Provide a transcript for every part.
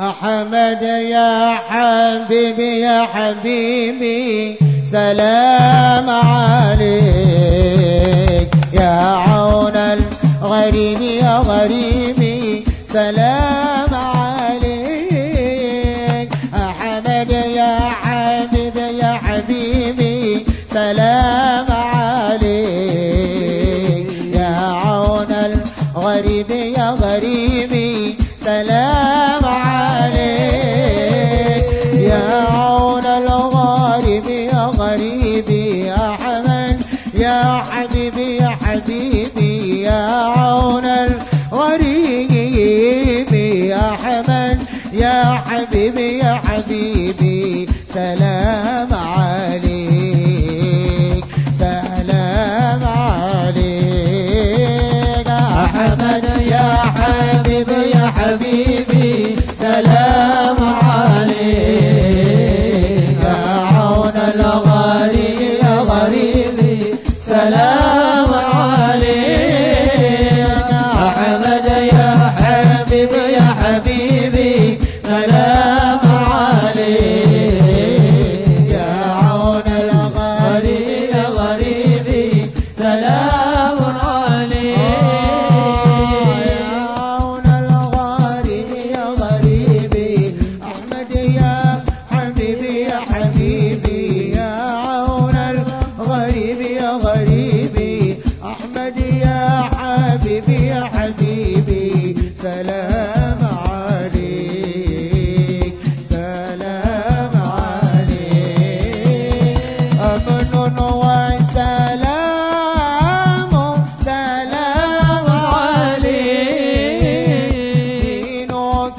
أحمد يا حبيبي يا حبيبي سلام عليك يا عون الغريب يا غريبي سلام عليك أحمد يا حبيبي يا حبيبي سلام عليك يا عون الغريب يا غريبي سلام عليك يا عون الغريب يا غريبي يا حمد يا حبيبي يا حبيبي يا عون الغريب يا حمد يا حبيبي يا حبيبي سلام عليك سلام عليك أحمد يا حبيبي يا حبيبي سلام عليك يا عون الغريب يا غريبي سلام عليك أحمد يا حبيبي يا حبيبي سلام عليك يا عون الغريب يا غريبي سلام عليك يا عون الغريب يا غريبي أحمد يا حبيبي يا حبيبي يا عون الغريب يا غريبي أحمد يا حبيبي يا حبيبي سلام عليك سلام عليك أمن وسلام سلام عليك دينك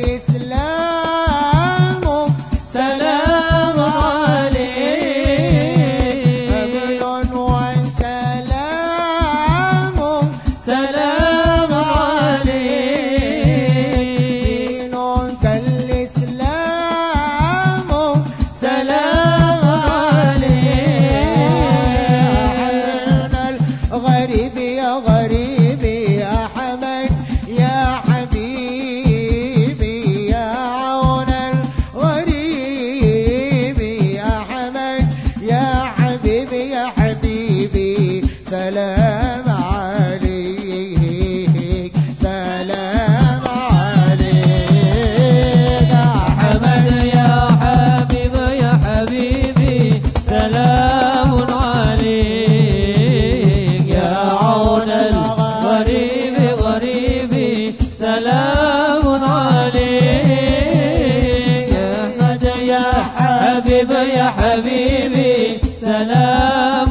الإسلام سلام عليك أمن وسلام سلام عليك دينك الإسلام سلام عليك الغريب يا غريبي يا حمد يا حبيبي يا عون الغريب يا حمد يا حبيبي يا حبيبي سلام عليك سلام عليك يا حمد يا حبيب يا حبيبي سلام عليك يا عون الغريب غريبي سلام عليك يا أحمد يا حبيب يا حبيبي سلام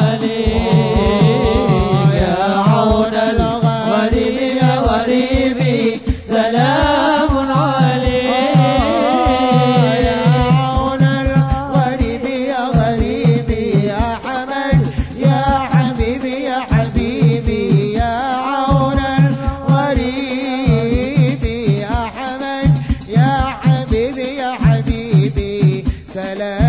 عليك يا عون الغريب يا غريبي سلام عليك يا عون الغريب يا غريبي يا حمد يا حبيبي يا حبيبي يا عون الغريب يا حمد يا حبيبي يا حبيبي سلام